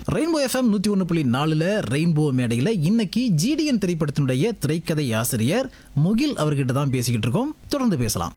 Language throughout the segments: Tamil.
ரெயின்போ எஃப்எம் நூற்றி ஒன்று புள்ளி நாலில் ரெயின்போ மேடையில் இன்னைக்கு ஜிடிஎன் திரைப்படத்தினுடைய திரைக்கதை ஆசிரியர் முகில் அவர்கிட்ட தான் பேசிக்கிட்டு இருக்கோம் தொடர்ந்து பேசலாம்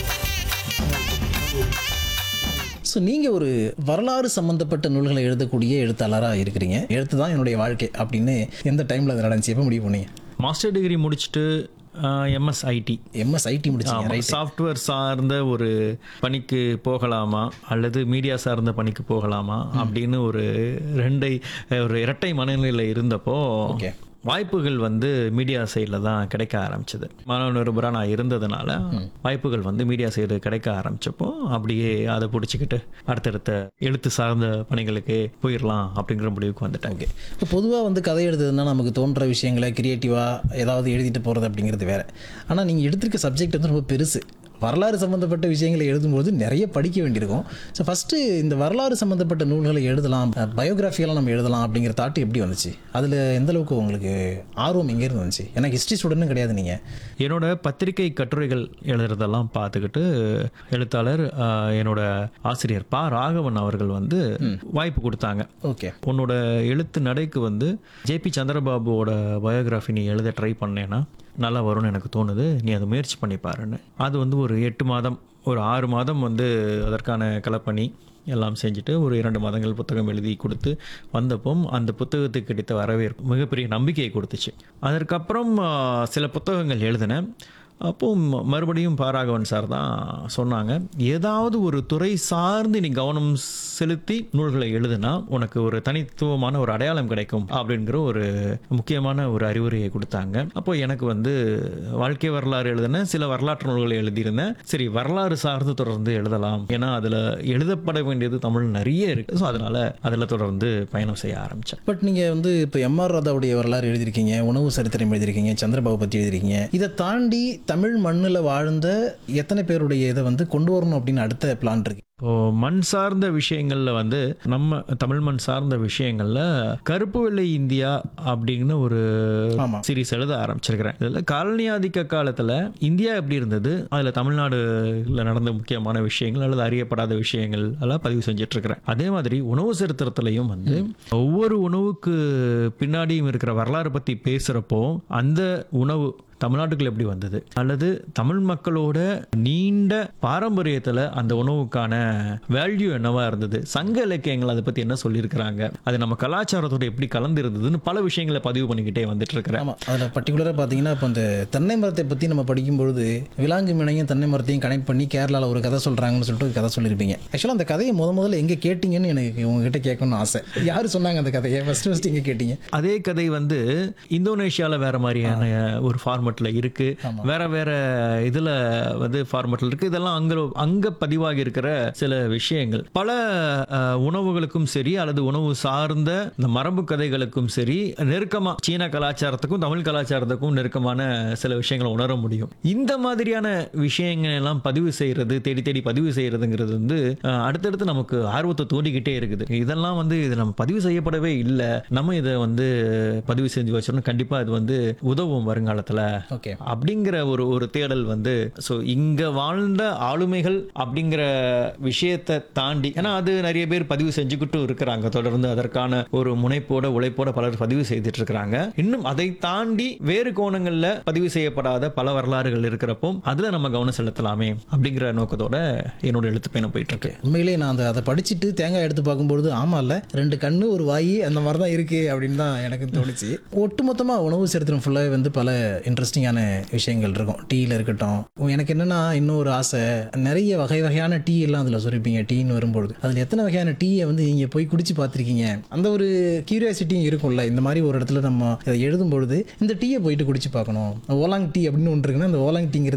ஸோ நீங்கள் ஒரு வரலாறு சம்மந்தப்பட்ட நூல்களை எழுதக்கூடிய எழுத்தாளராக இருக்கிறீங்க எழுத்து தான் என்னுடைய வாழ்க்கை அப்படின்னு எந்த டைமில் அது நடந்துச்சு எப்போ முடிவு பண்ணீங்க மாஸ்டர் டிகிரி முடிச்சுட்டு எம்எஸ் ஐடி எம்எஸ் ஐடி முடிச்சீங்க ரைட் சாஃப்ட்வேர் சார்ந்த ஒரு பணிக்கு போகலாமா அல்லது மீடியா சார்ந்த பணிக்கு போகலாமா அப்படின்னு ஒரு ரெண்டை ஒரு இரட்டை மனநிலையில் இருந்தப்போ ஓகே வாய்ப்புகள் வந்து மீடியா சைடில் தான் கிடைக்க ஆரம்பிச்சது மாணவ நிருபராக நான் இருந்ததுனால வாய்ப்புகள் வந்து மீடியா சைடு கிடைக்க ஆரம்பிச்சப்போ அப்படியே அதை பிடிச்சிக்கிட்டு அடுத்தடுத்த எழுத்து சார்ந்த பணிகளுக்கு போயிடலாம் அப்படிங்கிற முடிவுக்கு வந்துட்டேன் ஓகே இப்போ பொதுவாக வந்து கதை எழுதுறதுனா நமக்கு தோன்ற விஷயங்களை கிரியேட்டிவாக ஏதாவது எழுதிட்டு போகிறது அப்படிங்கிறது வேற ஆனால் நீங்கள் எடுத்திருக்க சப்ஜெக்ட் வந்து ரொம்ப பெருசு வரலாறு சம்மந்தப்பட்ட விஷயங்களை எழுதும்போது நிறைய படிக்க வேண்டியிருக்கும் ஸோ ஃபஸ்ட்டு இந்த வரலாறு சம்மந்தப்பட்ட நூல்களை எழுதலாம் பயோகிராஃபியெல்லாம் நம்ம எழுதலாம் அப்படிங்கிற தாட்டு எப்படி வந்துச்சு அதில் எந்த அளவுக்கு உங்களுக்கு ஆர்வம் எங்கேருந்து வந்துச்சு ஏன்னா ஹிஸ்ட்ரி ஸ்டூடெண்ட்டும் கிடையாது நீங்கள் என்னோட பத்திரிகை கட்டுரைகள் எழுதுறதெல்லாம் பார்த்துக்கிட்டு எழுத்தாளர் ஆஹ், என்னோட ஆசிரியர் பா ராகவன் அவர்கள் வந்து வாய்ப்பு கொடுத்தாங்க ஓகே உன்னோட எழுத்து நடைக்கு வந்து ஜேபி சந்திரபாபுவோட பயோகிராஃபி நீ எழுத ட்ரை பண்ணேன்னா நல்லா வரும்னு எனக்கு தோணுது நீ அதை முயற்சி பண்ணி பாருன்னு அது வந்து ஒரு எட்டு மாதம் ஒரு ஆறு மாதம் வந்து அதற்கான கலப்பணி எல்லாம் செஞ்சுட்டு ஒரு இரண்டு மாதங்கள் புத்தகம் எழுதி கொடுத்து வந்தப்போ அந்த புத்தகத்துக்கு கிடைத்த வரவேற்பு மிகப்பெரிய நம்பிக்கையை கொடுத்துச்சு அதற்கப்புறம் ஆ, சில புத்தகங்கள் எழுதினேன் அப்போ ம- மறுபடியும் பாராகவன் சார் தான் சொன்னாங்க ஏதாவது ஒரு துறை சார்ந்து நீ கவனம் செலுத்தி நூல்களை எழுதுனா உனக்கு ஒரு தனித்துவமான ஒரு அடையாளம் கிடைக்கும் அப்படிங்கிற ஒரு முக்கியமான ஒரு அறிவுரையை கொடுத்தாங்க அப்போ எனக்கு வந்து வாழ்க்கை வரலாறு எழுதினேன் சில வரலாற்று நூல்களை எழுதியிருந்தேன் சரி வரலாறு சார்ந்து தொடர்ந்து எழுதலாம் ஏன்னா அதில் எழுதப்பட வேண்டியது தமிழ் நிறைய இருக்கு ஸோ அதனால அதில் தொடர்ந்து பயணம் செய்ய ஆரம்பித்தேன் பட் நீங்கள் வந்து இப்போ எம்ஆர் ராதாவுடைய வரலாறு எழுதியிருக்கீங்க உணவு சரித்திரம் எழுதியிருக்கீங்க சந்திரபாபு பற்றி எழுதியிருக்கீங்க இதை தாண்டி தமிழ் மண்ணில் வாழ்ந்த எத்தனை பேருடைய இதை வந்து கொண்டு வரணும் அப்படின்னு அடுத்த பிளான் இருக்கு இப்போ மண் சார்ந்த விஷயங்கள்ல வந்து நம்ம தமிழ் மண் சார்ந்த விஷயங்கள்ல கருப்பு வெள்ளை இந்தியா அப்படின்னு ஒரு ஆமா. சீரிஸ் எழுத ஆரம்பிச்சிருக்கிறேன் இதுல காலனி ஆதிக்க காலத்துல இந்தியா எப்படி இருந்தது அதுல தமிழ்நாடுல நடந்த முக்கியமான விஷயங்கள் அல்லது அறியப்படாத விஷயங்கள் எல்லாம் பதிவு செஞ்சுட்டு இருக்கிறேன் அதே மாதிரி உணவு சரித்திரத்திலையும் வந்து ஒவ்வொரு உணவுக்கு பின்னாடியும் இருக்கிற வரலாறு பத்தி பேசுறப்போ அந்த உணவு தமிழ்நாட்டுக்குள்ள எப்படி வந்தது அல்லது தமிழ் மக்களோட நீண்ட பாரம்பரியத்துல அந்த உணவுக்கான வேல்யூ என்னவா இருந்தது சங்க இலக்கியங்கள் அதை பத்தி என்ன சொல்லியிருக்கிறாங்க அது நம்ம கலாச்சாரத்தோட எப்படி கலந்து இருந்ததுன்னு பல விஷயங்களை பதிவு பண்ணிக்கிட்டே வந்துட்டு இருக்கிறேன் ஆமாம் அதில் பர்டிகுலராக பார்த்தீங்கன்னா இப்போ இந்த தென்னை மரத்தை பற்றி நம்ம படிக்கும்பொழுது விலாங்கு மினையும் தென்னை மரத்தையும் கனெக்ட் பண்ணி கேரளாவில் ஒரு கதை சொல்கிறாங்கன்னு சொல்லிட்டு ஒரு கதை சொல்லியிருப்பீங்க ஆக்சுவலாக அந்த கதையை முத முதல்ல எங்கே கேட்டிங்கன்னு எனக்கு உங்ககிட்ட கேட்கணும்னு ஆசை யார் சொன்னாங்க அந்த கதையை ஃபஸ்ட்டு ஃபஸ்ட்டு எங்கே கேட்டீங்க அதே கதை வந்து இந்தோனேஷியால வேற மாதிரியான ஒரு ஃபார்மட்ல இருக்கு வேற வேற இதுல வந்து ஃபார்மட்ல இருக்கு இதெல்லாம் அங்க அங்க பதிவாகி இருக்கிற சில விஷயங்கள் பல அஹ், உணவுகளுக்கும் சரி அல்லது உணவு சார்ந்த இந்த மரபு கதைகளுக்கும் சரி நெருக்கமா சீன கலாச்சாரத்துக்கும் தமிழ் கலாச்சாரத்துக்கும் நெருக்கமான சில விஷயங்களை உணர முடியும் இந்த மாதிரியான விஷயங்கள் எல்லாம் பதிவு செய்யறது தேடி தேடி பதிவு செய்யறதுங்கிறது வந்து அஹ், அடுத்தடுத்து நமக்கு ஆர்வத்தை தூண்டிக்கிட்டே இருக்குது இதெல்லாம் வந்து இது நம்ம பதிவு செய்யப்படவே இல்லை நம்ம இதை வந்து பதிவு செஞ்சு வச்சிடணும் கண்டிப்பா இது வந்து உதவும் வருங்காலத்துல ஓகே அப்படிங்கிற ஒரு ஒரு தேடல் வந்து ஸோ இங்க வாழ்ந்த ஆளுமைகள் அப்படிங்கிற விஷயத்தை தாண்டி ஏன்னா அது நிறைய பேர் பதிவு செஞ்சுக்கிட்டும் இருக்கிறாங்க தொடர்ந்து அதற்கான ஒரு முனைப்போட உழைப்போட பலர் பதிவு செய்துட்டு இருக்கிறாங்க இன்னும் அதை தாண்டி வேறு கோணங்கள்ல பதிவு செய்யப்படாத பல வரலாறுகள் இருக்கிறப்போ அதுல நம்ம கவனம் செலுத்தலாமே அப்படிங்கிற நோக்கத்தோட என்னோட எழுத்து பயணம் போயிட்டு இருக்கு உண்மையிலே நான் அந்த அதை படிச்சுட்டு தேங்காய் எடுத்து பார்க்கும்பொழுது ஆமாம் இல்லை ரெண்டு கண்ணு ஒரு வாய் அந்த மாதிரி தான் இருக்கு அப்படின்னு தான் எனக்கு தோணுச்சு ஒட்டுமொத்தமாக உணவு சரித்திரம் ஃபுல்லாக வந்து பல இன்ட்ரெஸ்டிங்கான விஷயங்கள் இருக்கும் டீயில் இருக்கட்டும் எனக்கு என்னன்னா இன்னும் ஒரு ஆசை நிறைய வகை வகையான டீ எல்லாம் அதில் சொல்லியிருப்பீங்க டீன்னு வரும்பொழுது அதில் எத்தனை வகையான டீயை வந்து நீங்கள் போய் குடிச்சு பார்த்துருக்கீங்க அந்த ஒரு கியூரியாசிட்டியும் இருக்கும்ல இந்த மாதிரி ஒரு இடத்துல நம்ம இதை எழுதும்பொழுது இந்த டீயை போயிட்டு குடிச்சு பார்க்கணும் ஓலாங் டீ அப்படின்னு ஒன்று இருக்குன்னா அந்த ஓலாங் டீங்கிறது